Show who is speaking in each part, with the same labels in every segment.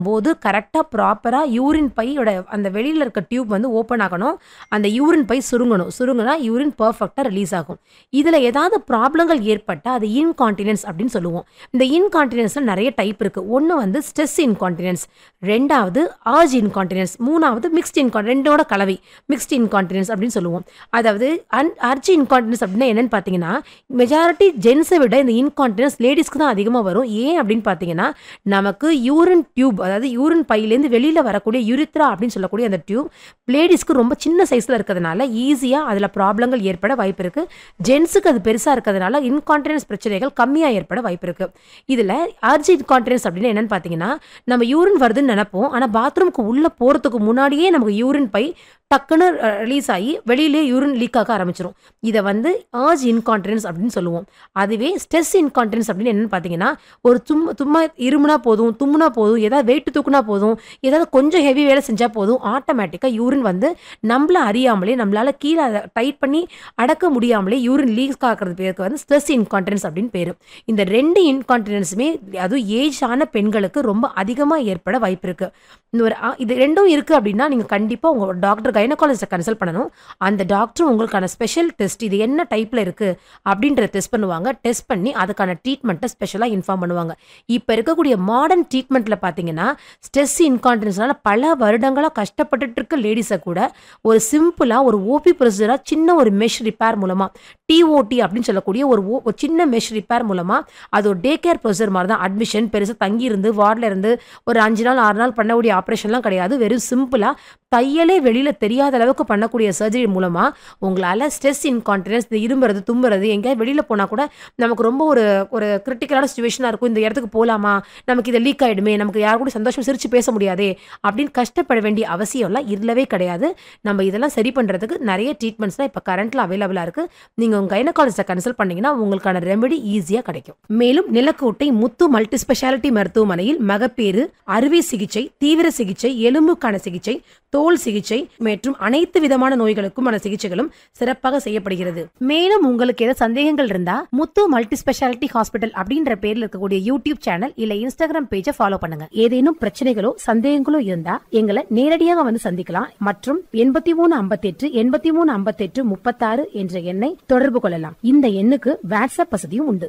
Speaker 1: போது கரெக்டாக ப்ராப்பராக யூரின் பையோட அந்த வெளியில் இருக்க டியூப் வந்து ஓப்பன் ஆகணும் அந்த யூரின் பை சுருங்கணும் சுருங்கினா யூரின் பர்ஃபெக்டாக ரிலீஸ் ஆகும் இதில் ஏதாவது ப்ராப்ளங்கள் ஏற்பட்டால் அது இன்கான்டினன்ஸ் அப்படின்னு சொல்லுவோம் இந்த இன்கான்டினன்ஸில் நிறைய டைப் இருக்குது ஒன்று வந்து ஸ்ட்ரெஸ் இன்கான்டினன்ஸ் ரெண்டாவது ஆர்ஜ் இன்கான்டினன்ஸ் மூணாவது மிக்ஸ்ட் இன்கான் ரெண்டோட கலவை மிக்ஸ்ட் இன்கான்டினன்ஸ் அப்படின்னு சொல்லுவோம் அதாவது அன் அர்ஜ் இன்கான்டினன்ஸ் அப்படின்னா என்னன்னு பார்த்தீங்கன்னா மெஜாரிட்டி ஜென்ஸை விட இந்த இன்கான்டினன்ஸ் லேடிஸ்க்கு தான் அதிகமாக வரும் ஏன் அப்படின்னு பார்த்தீங்கன்னா நமக்கு யூரின் டியூப் அதாவது யூரின் பையிலேருந்து வெளியில் வரக்கூடிய யூரித்ரா அப்படின்னு சொல்லக்கூடிய அந்த டியூப் லேடிஸ்க்கு ரொம்ப சின்ன சைஸில் இருக்கிறதுனால ஈஸியாக அதில் ப்ராப்ளங்கள் ஏற்பட வாய்ப்பு இருக்குது ஜென்ஸுக்கு அது பெருசாக இருக்கிறதுனால இன்கான்டினன்ஸ் பிரச்சனைகள் கம்மியாக ஏற்பட வாய்ப்பு இருக்குது இதில் அர்ஜி இன்கான்டினன்ஸ் அப்படின்னு என்னன்னு பார்த்தீங்கன்னா நம்ம யூரின் வருதுன்னு நினைப்போம் ஆனால் பாத்ரூமுக்கு உள்ளே போகிறதுக்கு முன்னாடியே நமக்கு யூரின் பை டக்குன்னு ரிலீஸ் ஆகி வெளியிலே யூரின் லீக் ஆக ஆரம்பிச்சிரும் இதை வந்து ஆர்ஜ் இன்கான்டினன்ஸ் அப்படின்னு சொல்லுவோம் அதுவே ஸ்ட்ரெஸ் இன்கான்டினன்ஸ் அப்படின்னு என்னன்னு பார்த்தீங்கன்னா ஒரு தும்ம தும்மா இருமுனா போதும் தும்முனா போதும் ஏதாவது வெயிட் தூக்குனா போதும் ஏதாவது கொஞ்சம் ஹெவி வேலை செஞ்சால் போதும் ஆட்டோமேட்டிக்காக யூரின் வந்து நம்மள அறியாமலே நம்மளால கீழே அதை டைட் பண்ணி அடக்க முடியாமலே யூரின் லீக் ஆகிறது பேருக்கு வந்து ஸ்ட்ரெஸ் இன்கான்டினன்ஸ் அப்படின்னு பேர் இந்த ரெண்டு இன்கான்டினன்ஸுமே அதுவும் ஏஜ் ஆன பெண்களுக்கு ரொம்ப அதிகமாக ஏற்பட வாய்ப்பு இருக்கு இந்த ஒரு ஆ- இது ரெண்டும் இருக்குது அப்படின்னா நீங்கள் கண்டிப்பாக உங்கள் டாக்டர் கைனகாலஜிஸ்ட்டை கன்சல்ட் பண்ணணும் அந்த டாக்டர் உங்களுக்கான ஸ்பெஷல் டெஸ்ட் இது என்ன டைப்பில் இருக்குது அப்படின்றத டெஸ்ட் பண்ணுவாங்க டெஸ்ட் பண்ணி அதுக்கான ட்ரீட்மெண்ட்டை ஸ்பெஷலாக இன்ஃபார்ம் பண்ணுவாங்க இப்போ இருக்கக்கூடிய மாடர்ன் ட்ரீட்மெண்ட்டில் பார்த்தீங்கன்னா ஸ்ட்ரெஸ் இன்கான்டினன்ஸ்னால பல வருடங்களாக கஷ்டப்பட்டுட்டு இருக்க லேடிஸை கூட ஒரு சிம்பிளாக ஒரு ஓபி ப்ரொசீஜராக சின்ன ஒரு மெஷ் ரிப்பேர் மூலமாக டிஓடி அப்படின்னு சொல்லக்கூடிய ஒரு ஓ- ஒரு சின்ன மெஷ் ரிப்பேர் மூலமாக அது ஒரு டே கேர் ப்ரொசீஜர் மாதிரி தான் அட்மிஷன் பெருசாக தங்கி இருந்து வார்டில் இருந்து ஒரு அஞ்சு நாள் ஆறு நாள் பண்ணக்கூடிய ஆப்ரேஷன்லாம் கிடையாது வெறும் சிம்பிளாக தையலே வெளியில் தெரியாத அளவுக்கு பண்ணக்கூடிய சர்ஜரி மூலமாக உங்களால் ஸ்ட்ரெஸ் இன்கான்டினன்ஸ் இந்த இரும்புறது தும்புறது எங்கேயாவது வெளியில் போனால் கூட நமக்கு ரொம்ப ஒரு ஒரு கிரிட்டிக்கலான சுச்சுவேஷனாக இருக்கும் இந்த இடத்துக்கு போகலாமா நமக்கு இது லீக் ஆகிடுமே நமக்கு யார் கூட சந்தோஷம் சிரிச்சு பேச முடியாதே அப்படின்னு கஷ்டப்பட வேண்டிய அவசியம்லாம் இல்லவே கிடையாது நம்ம இதெல்லாம் சரி பண்ணுறதுக்கு நிறைய ட்ரீட்மெண்ட்ஸ்லாம் இப்போ கரண்ட்டில் அவைலபிளாக இருக்குது நீங்கள் உங்கள் கைனகாலஜிஸ்ட்டை கன்சல்ட் பண்ணீங்கன்னா உங்களுக்கான ரெமெடி ஈஸியாக கிடைக்கும் மேலும் நிலக்கோட்டை முத்து மல்டி ஸ்பெஷாலிட்டி மருத்துவமனையில் மகப்பேறு அறுவை சிகிச்சை தீவிர சிகிச்சை எலும்புக்கான சிகிச்சை தோல் சிகிச்சை மற்றும் அனைத்து விதமான நோய்களுக்குமான சிகிச்சைகளும் சிறப்பாக செய்யப்படுகிறது மேலும் உங்களுக்கு ஏதாவது சந்தேகங்கள் இருந்தா முத்து மல்டி ஸ்பெஷாலிட்டி ஹாஸ்பிட்டல் அப்படின்ற பேர்ல இருக்கக்கூடிய யூடியூப் சேனல் இல்ல இன்ஸ்டாகிராம் பேஜை ஃபாலோ பண்ணுங்க ஏதேனும் பிரச்சனைகளோ சந்தேகங்களோ இருந்தா எங்களை நேரடியாக வந்து சந்திக்கலாம் மற்றும் எண்பத்தி மூணு ஐம்பத்தெட்டு எண்பத்தி மூணு ஐம்பத்தெட்டு முப்பத்தாறு என்ற எண்ணை தொடர்பு கொள்ளலாம் இந்த எண்ணுக்கு வாட்ஸ்அப் வசதியும் உண்டு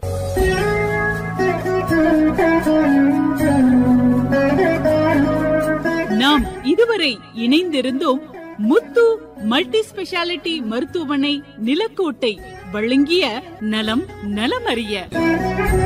Speaker 2: நாம் இதுவரை இணைந்திருந்தோம் முத்து மல்டி ஸ்பெஷாலிட்டி மருத்துவமனை நிலக்கோட்டை வழங்கிய நலம் நலமறிய